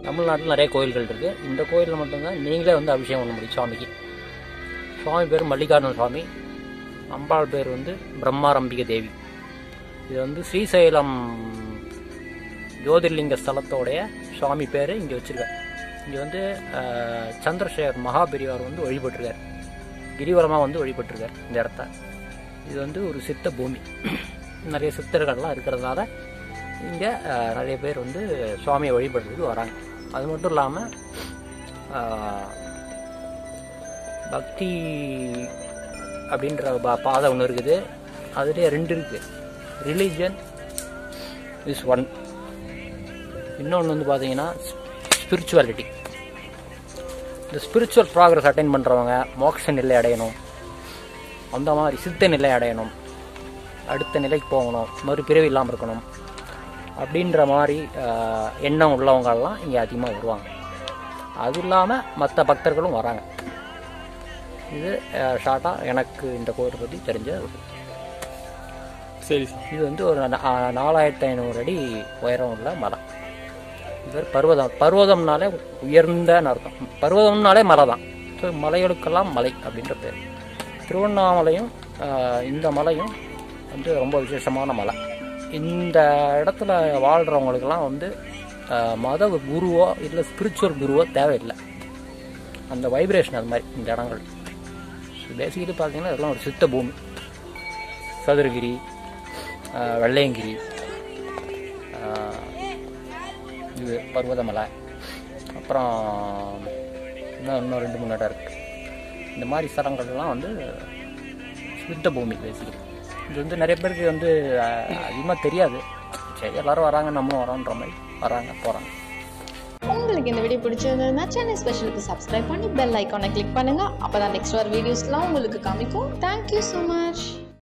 தமிழ்நாட்டில் நிறைய கோயில்கள் இருக்குது இந்த கோயிலில் மட்டும்தான் நீங்களே வந்து அபிஷேகம் பண்ண முடியும் சுவாமிக்கு சுவாமி பேர் மல்லிகார்ஜுன சுவாமி அம்பாள் பேர் வந்து பிரம்மாரம்பிக தேவி இது வந்து ஸ்ரீசைலம் ஜோதிர்லிங்க ஸ்தலத்தோடைய சுவாமி பேர் இங்கே வச்சுருக்கார் இங்கே வந்து அஹ், சந்திரசேகர் மகாபெரியார் வந்து வழிபட்டிருக்கார் கிரிவலமாக வந்து வழிபட்டிருக்கார் இந்த இடத்த இது வந்து ஒரு சித்த பூமி நிறைய சித்தர்கள்லாம் இருக்கிறதுனால இங்கே நிறைய பேர் வந்து சுவாமியை வழிபடுறதுக்கு வராங்க அது மட்டும் இல்லாமல் பக்தி அப்படின்ற பா- பாதை ஒன்று இருக்குது அதுலேயே ரெண்டு இருக்குது ரிலீஜன் இஸ் ஒன் இன்னொன்று வந்து பார்த்தீங்கன்னா ஸ்பிரிச்சுவாலிட்டி இந்த ஸ்பிரிச்சுவல் ப்ராக்ரஸ் அட்டைன் பண்ணுறவங்க மோட்ச நிலை அடையணும் அந்த மாதிரி சித்த நிலை அடையணும் அடுத்த நிலைக்கு போகணும் மறுபிறவி இல்லாமல் இருக்கணும் அப்படின்ற மாதிரி ஆஹ், எண்ணம் உள்ளவங்கெல்லாம் இங்கே அதிகமாக வருவாங்க அது இல்லாமல் மற்ற பக்தர்களும் வராங்க இது ஷார்ட்டாக எனக்கு இந்த கோயிலை பற்றி தெரிஞ்ச ஒரு சரி சார் இது வந்து ஒரு நா- ஆ, நாலாயிரத்தி ஐநூறு அடி உயரம் உள்ள மலை இது பேர் பர்வதம் பர்வதம்னாலே உயர்ந்தன்னு அர்த்தம் பர்வதம்னாலே மலை தான் ஸோ மலைகளுக்கெல்லாம் மலை அப்படின்ற பேர் திருவண்ணாமலையும் ஆ, இந்த மலையும் வந்து ரொம்ப விசேஷமான மலை இந்த இடத்துல வாழ்கிறவங்களுக்கெல்லாம் வந்து ஆ, மத குருவோ இல்லை ஸ்பிரிச்சுவல் குருவோ தேவையில்லை அந்த வைப்ரேஷன் அது மாதிரி இந்த இடங்கள் பேசிக்கிட்டு பார்த்தீங்கன்னா இதெல்லாம் ஒரு சித்த பூமி சதுரகிரி ஆஹ் வெள்ளையங்கிரி ஆஹ் இது பர்வதமலை அப்புறம் இன்னும் இன்னும் ரெண்டு மூணு இடம் இருக்குது இந்த மாதிரி ஸ்தலங்கள்லாம் வந்து சுத்த பூமி பேசிக்கலி இது வந்து நிறைய பேருக்கு வந்து அதிகமாக தெரியாது சரி எல்லாரும் வராங்க நம்மளும் வரோன்ற மாதிரி வராங்க போகிறாங்க உங்களுக்கு இந்த வீடியோ பிடிச்சிருந்ததுன்னா சென்னை ஸ்பெஷலுக்கு சப்ஸ்கிரைப் பண்ணி பெல் ஐக்கானை கிளிக் பண்ணுங்க அப்பதான் நெக்ஸ்ட் வர வீடியோஸ்லாம் உங்களுக்கு காமிக்கும் தேங்க்யூ ஸோ மச்